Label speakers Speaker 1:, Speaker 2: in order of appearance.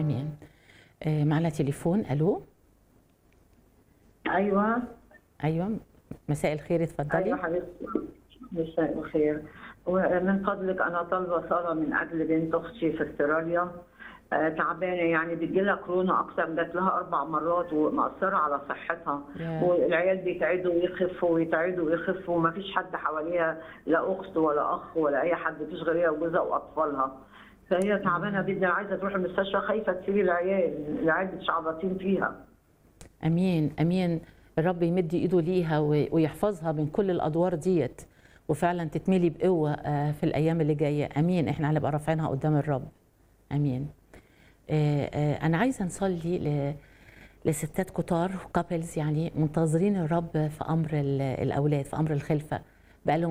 Speaker 1: امين آه، معنا تليفون الو
Speaker 2: ايوه
Speaker 1: ايوه مساء الخير اتفضلي
Speaker 2: ايوه حبيبتي مساء الخير ومن فضلك انا طالبه صلاه من اجل بنت اختي في استراليا آه، تعبانه يعني بتجي لها كورونا اكثر جات لها اربع مرات ومأثره على صحتها
Speaker 1: يا.
Speaker 2: والعيال بيتعدوا ويخفوا ويتعدوا ويخفوا وما فيش حد حواليها لا اخت ولا اخ ولا اي حد مفيش غير هي وجوزها واطفالها فهي تعبانه جدا عايزه تروح المستشفى خايفه تسيب العيال العيال متشعبطين فيها
Speaker 1: امين امين الرب يمد ايده ليها و- ويحفظها من كل الادوار ديت وفعلا تتملي بقوه آه، في الايام اللي جايه امين احنا هنبقى رافعينها قدام الرب امين آه، آه، انا عايزه نصلي ل لستات كتار وكابلز يعني منتظرين الرب في امر ال- الاولاد في امر الخلفه بقالهم